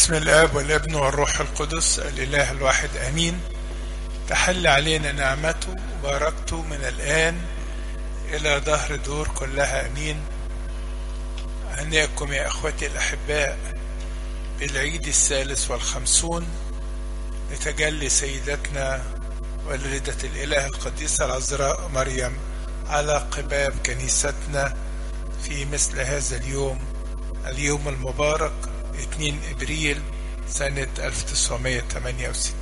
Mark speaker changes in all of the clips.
Speaker 1: بسم الاب والابن والروح القدس الاله الواحد امين تحل علينا نعمته وبركته من الان الى دهر دور كلها امين اهنئكم يا اخوتي الاحباء بالعيد الثالث والخمسون لتجلي سيدتنا والدة الاله القديسة العذراء مريم على قباب كنيستنا في مثل هذا اليوم اليوم المبارك 2 ابريل سنة 1968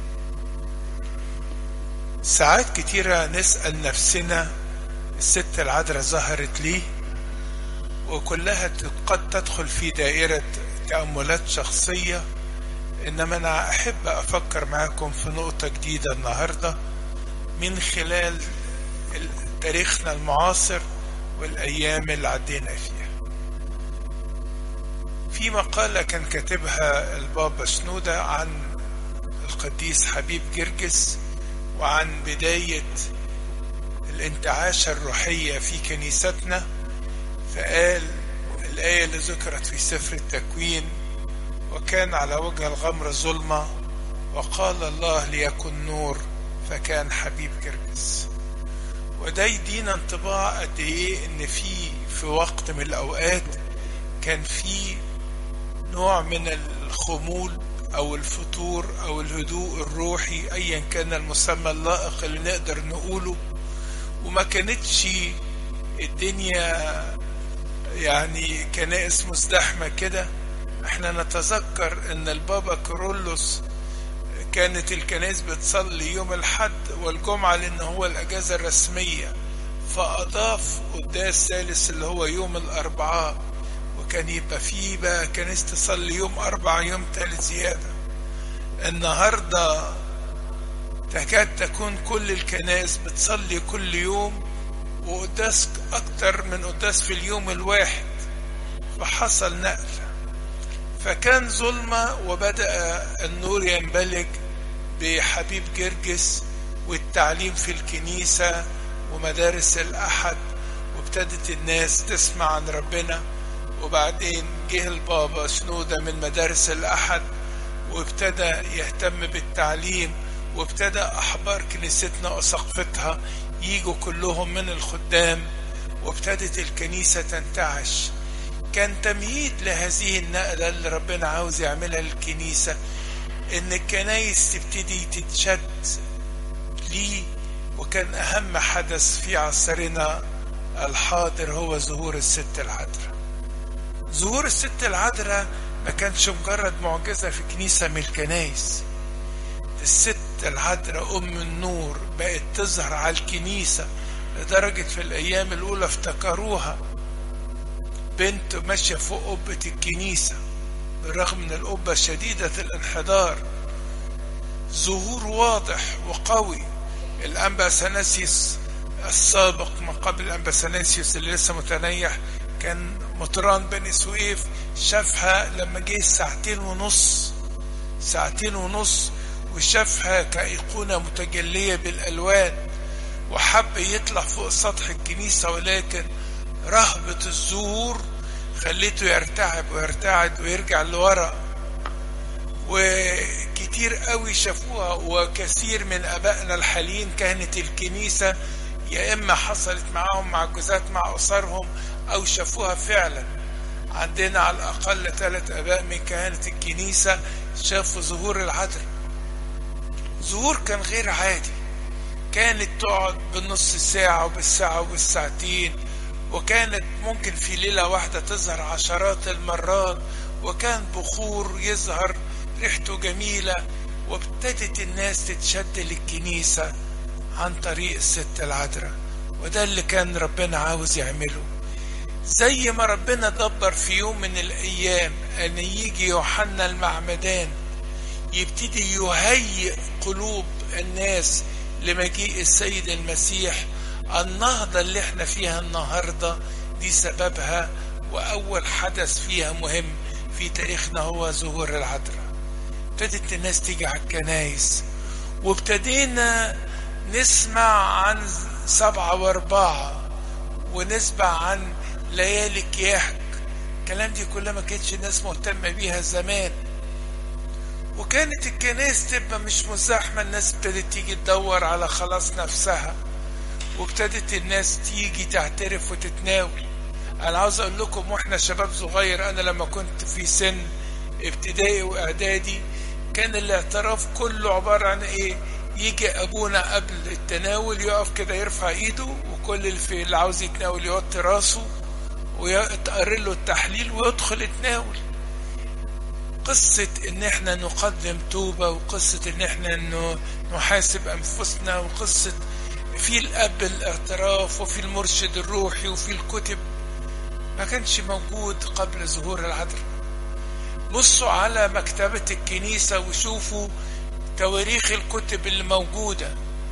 Speaker 1: ساعات كتيرة نسأل نفسنا الست العذراء ظهرت ليه وكلها قد تدخل في دائرة تأملات شخصية إنما أنا أحب أفكر معاكم في نقطة جديدة النهاردة من خلال تاريخنا المعاصر والأيام اللي عدينا فيها في مقالة كان كاتبها البابا شنودة عن القديس حبيب جرجس وعن بداية الانتعاشة الروحية في كنيستنا فقال الآية اللي ذكرت في سفر التكوين وكان على وجه الغمر ظلمة وقال الله ليكن نور فكان حبيب جرجس وده يدينا انطباع قد ايه ان في في وقت من الاوقات كان في نوع من الخمول او الفتور او الهدوء الروحي ايا كان المسمى اللائق اللي نقدر نقوله وما كانتش الدنيا يعني كنائس مزدحمه كده احنا نتذكر ان البابا كورولوس كانت الكنائس بتصلي يوم الحد والجمعة لأن هو الأجازة الرسمية فأضاف قداس ثالث اللي هو يوم الأربعاء وكان يبقى فيه بقى كنيسة تصلي يوم أربعة يوم تالت زيادة النهاردة تكاد تكون كل الكنائس بتصلي كل يوم وقداس أكتر من قداس في اليوم الواحد فحصل نقل فكان ظلمة وبدأ النور ينبلج بحبيب جرجس والتعليم في الكنيسة ومدارس الأحد وابتدت الناس تسمع عن ربنا وبعدين جه البابا شنودة من مدارس الأحد وابتدى يهتم بالتعليم وابتدى أحبار كنيستنا وسقفتها يجوا كلهم من الخدام وابتدت الكنيسة تنتعش كان تمهيد لهذه النقلة اللي ربنا عاوز يعملها للكنيسة إن الكنايس تبتدي تتشد ليه وكان أهم حدث في عصرنا الحاضر هو ظهور الست العذراء ظهور الست العذراء ما كانش مجرد معجزة في كنيسة من الكنايس الست العذراء أم النور بقت تظهر على الكنيسة لدرجة في الأيام الأولى افتكروها بنت ماشية فوق قبة الكنيسة بالرغم من القبة شديدة الانحدار ظهور واضح وقوي الأنبا سناسيوس السابق ما قبل الأنبا سناسيوس اللي لسه متنيح كان مطران بني سويف شافها لما جه ساعتين ونص ساعتين ونص وشافها كأيقونة متجلية بالألوان وحب يطلع فوق سطح الكنيسة ولكن رهبة الظهور خليته يرتعب ويرتعد ويرجع لورا وكتير قوي شافوها وكثير من ابائنا الحاليين كانت الكنيسة يا اما حصلت معاهم معجزات مع اسرهم او شافوها فعلا عندنا على الاقل ثلاث اباء من كهنة الكنيسة شافوا ظهور العذراء ظهور كان غير عادي كانت تقعد بالنص ساعة وبالساعة وبالساعتين وكانت ممكن في ليلة واحدة تظهر عشرات المرات وكان بخور يظهر ريحته جميلة وابتدت الناس تتشد للكنيسة عن طريق الست العذراء وده اللي كان ربنا عاوز يعمله زي ما ربنا دبر في يوم من الأيام أن يجي يوحنا المعمدان يبتدي يهيئ قلوب الناس لمجيء السيد المسيح النهضة اللي احنا فيها النهاردة دي سببها وأول حدث فيها مهم في تاريخنا هو ظهور العذراء ابتدت الناس تيجي على الكنايس وابتدينا نسمع عن سبعة واربعة ونسمع عن ليالي كياحك الكلام دي كلها ما كانتش الناس مهتمة بيها زمان وكانت الكنائس تبقى مش مزاحمة الناس ابتدت تيجي تدور على خلاص نفسها وابتدت الناس تيجي تعترف وتتناول انا عاوز اقول لكم واحنا شباب صغير انا لما كنت في سن ابتدائي واعدادي كان الاعتراف كله عبارة عن ايه يجي ابونا قبل التناول يقف كده يرفع ايده وكل اللي في اللي عاوز يتناول يوطي راسه ويتقرر له التحليل ويدخل يتناول قصة ان احنا نقدم توبة وقصة ان احنا انه نحاسب انفسنا وقصة في الاب الاعتراف وفي المرشد الروحي وفي الكتب ما كانش موجود قبل ظهور العذراء بصوا على مكتبة الكنيسة وشوفوا تواريخ الكتب اللي موجودة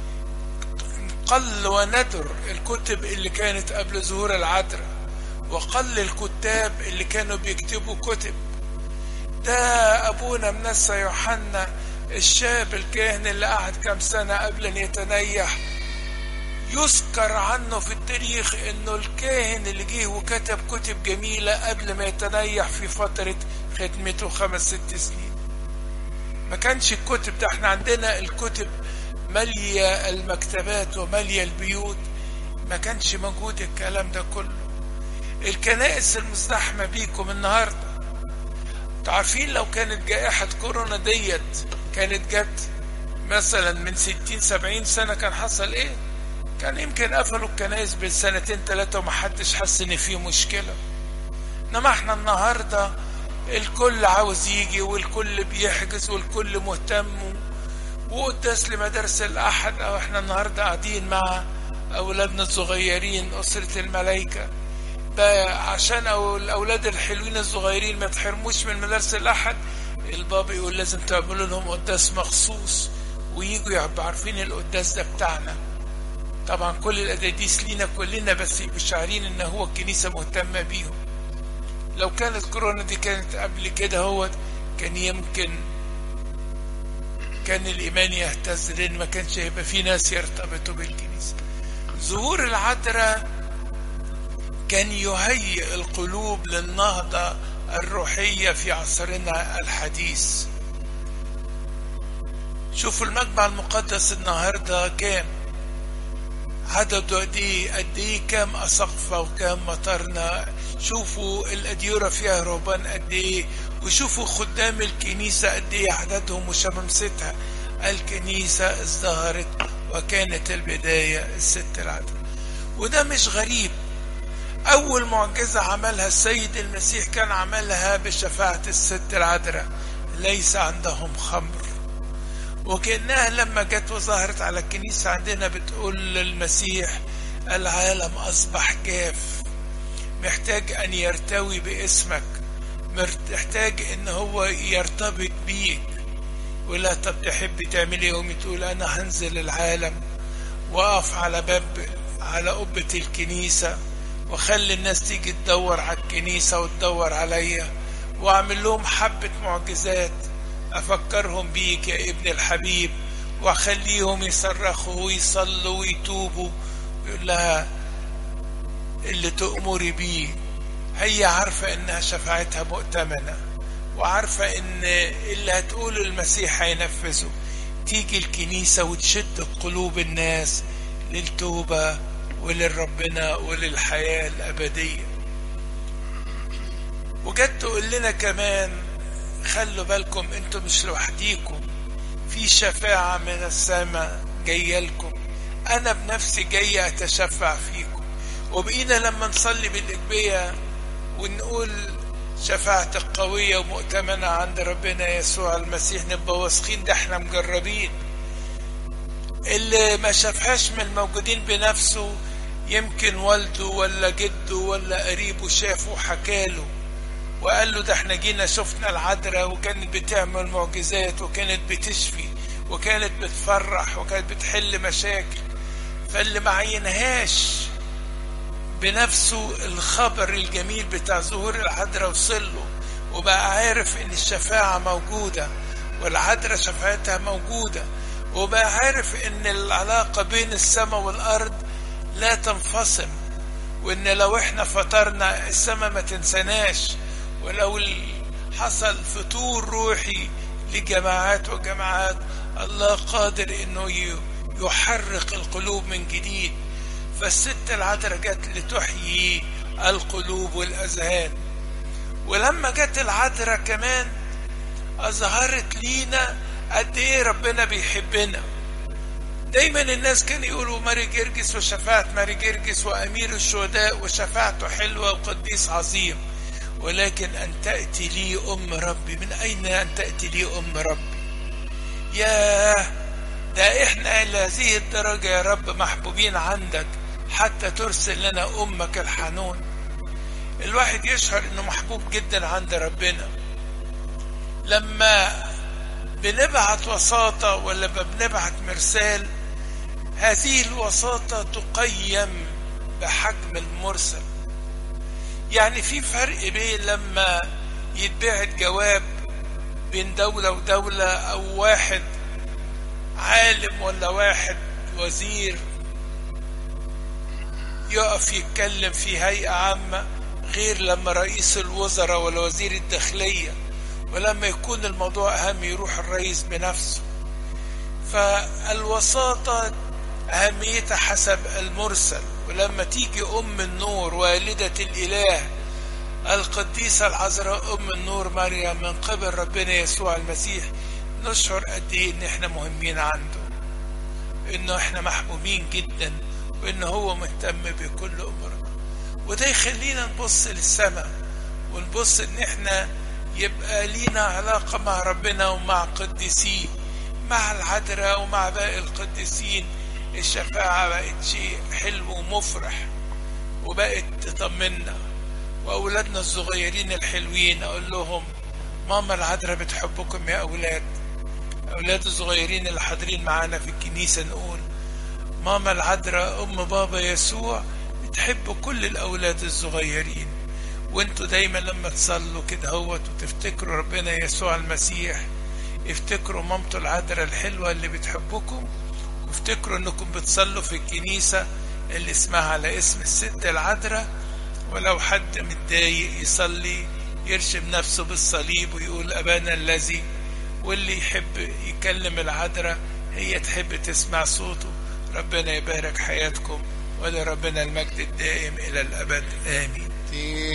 Speaker 1: قل وندر الكتب اللي كانت قبل ظهور العذراء وقل الكتاب اللي كانوا بيكتبوا كتب ده أبونا منسى يوحنا الشاب الكاهن اللي قعد كام سنة قبل أن يتنيح يذكر عنه في التاريخ انه الكاهن اللي جه وكتب كتب جميلة قبل ما يتنيح في فترة خدمته خمس ست سنين ما كانش الكتب ده احنا عندنا الكتب مالية المكتبات ومالية البيوت ما كانش موجود الكلام ده كله الكنائس المزدحمة بيكم النهاردة تعرفين لو كانت جائحة كورونا ديت كانت جت مثلا من ستين سبعين سنة كان حصل ايه كان يمكن قفلوا الكنائس بالسنتين ثلاثة ومحدش حس ان في مشكلة انما احنا النهاردة الكل عاوز يجي والكل بيحجز والكل مهتم وقداس لمدارس الأحد أو احنا النهاردة قاعدين مع أولادنا الصغيرين أسرة الملايكة بقى عشان أو الأولاد الحلوين الصغيرين ما تحرموش من مدارس الأحد البابا يقول لازم تعملوا لهم قداس مخصوص ويجوا يبقوا عارفين القداس ده بتاعنا طبعا كل الأداديس لينا كلنا بس يبقوا شعارين إن هو الكنيسة مهتمة بيهم لو كانت كورونا دي كانت قبل كده هو كان يمكن كان الإيمان يهتز لأن ما كانش هيبقى في ناس يرتبطوا بالكنيسة ظهور العذراء كان يهيئ القلوب للنهضة الروحية في عصرنا الحديث شوفوا المجمع المقدس النهاردة كام عدده قد ايه قد ايه كام أسقفة وكام مطرنا شوفوا الأديرة فيها رهبان قد ايه وشوفوا خدام الكنيسة قد ايه عددهم وشمامستها الكنيسة ازدهرت وكانت البداية الست العذراء وده مش غريب أول معجزة عملها السيد المسيح كان عملها بشفاعة الست العذراء ليس عندهم خمر وكأنها لما جت وظهرت على الكنيسة عندنا بتقول للمسيح العالم أصبح جاف محتاج أن يرتوي باسمك محتاج أن هو يرتبط بيك ولا طب تحب تعمل ايه يوم تقول أنا هنزل العالم وأقف على باب على قبة الكنيسة وخلي الناس تيجي تدور على الكنيسة وتدور عليا وأعمل لهم حبة معجزات أفكرهم بيك يا ابن الحبيب وأخليهم يصرخوا ويصلوا ويتوبوا يقول لها اللي تؤمري بيه هي عارفة إنها شفاعتها مؤتمنة وعارفة إن اللي هتقوله المسيح هينفذه تيجي الكنيسة وتشد قلوب الناس للتوبة وللربنا وللحياة الأبدية وجت تقول لنا كمان خلوا بالكم انتم مش لوحديكم في شفاعة من السماء جاية لكم انا بنفسي جاي اتشفع فيكم وبقينا لما نصلي بالاجبية ونقول شفاعتك قوية ومؤتمنة عند ربنا يسوع المسيح نبقى واثقين ده احنا مجربين اللي ما شافهاش من الموجودين بنفسه يمكن والده ولا جده ولا قريبه شافه وحكاله وقال له ده احنا جينا شفنا العذراء وكانت بتعمل معجزات وكانت بتشفي وكانت بتفرح وكانت بتحل مشاكل فاللي ما عينهاش بنفسه الخبر الجميل بتاع ظهور العذراء وصل له وبقى عارف ان الشفاعة موجودة والعذراء شفاعتها موجودة وبقى عارف ان العلاقة بين السماء والارض لا تنفصل وان لو احنا فطرنا السماء ما تنسناش ولو حصل فتور روحي لجماعات وجماعات الله قادر انه يحرق القلوب من جديد فالست العذراء جت لتحيي القلوب والاذهان ولما جت العذراء كمان اظهرت لينا قد ايه ربنا بيحبنا دايما الناس كانوا يقولوا ماري جرجس وشفاعة ماري جرجس وأمير الشهداء وشفاعته حلوة وقديس عظيم ولكن أن تأتي لي أم ربي من أين أن تأتي لي أم ربي ياه ده إحنا إلى هذه الدرجة يا رب محبوبين عندك حتى ترسل لنا أمك الحنون الواحد يشعر إنه محبوب جدا عند ربنا لما بنبعت وساطة ولا بنبعت مرسال هذه الوساطة تقيم بحجم المرسل يعني في فرق بين لما يتبعت جواب بين دولة ودولة أو واحد عالم ولا واحد وزير يقف يتكلم في هيئة عامة غير لما رئيس الوزراء ولا وزير الداخلية ولما يكون الموضوع أهم يروح الرئيس بنفسه فالوساطة أهميتها حسب المرسل ولما تيجي أم النور والدة الإله القديسة العذراء أم النور مريم من قبل ربنا يسوع المسيح نشعر قد إيه إن إحنا مهمين عنده إنه إحنا محبوبين جدا وإن هو مهتم بكل أمورنا وده يخلينا نبص للسماء ونبص إن إحنا يبقى لينا علاقة مع ربنا ومع قديسيه مع العذراء ومع باقي القديسين الشفاعة بقت شيء حلو ومفرح وبقت تطمنا وأولادنا الصغيرين الحلوين أقول لهم ماما العذراء بتحبكم يا أولاد أولاد الصغيرين اللي حاضرين معانا في الكنيسة نقول ماما العذراء أم بابا يسوع بتحب كل الأولاد الصغيرين وانتوا دايما لما تصلوا كده هوت وتفتكروا ربنا يسوع المسيح افتكروا مامته العذراء الحلوة اللي بتحبكم وافتكروا انكم بتصلوا في الكنيسة اللي اسمها على اسم الست العذراء ولو حد متضايق يصلي يرشم نفسه بالصليب ويقول أبانا الذي واللي يحب يكلم العذراء هي تحب تسمع صوته ربنا يبارك حياتكم ولربنا المجد الدائم إلى الأبد آمين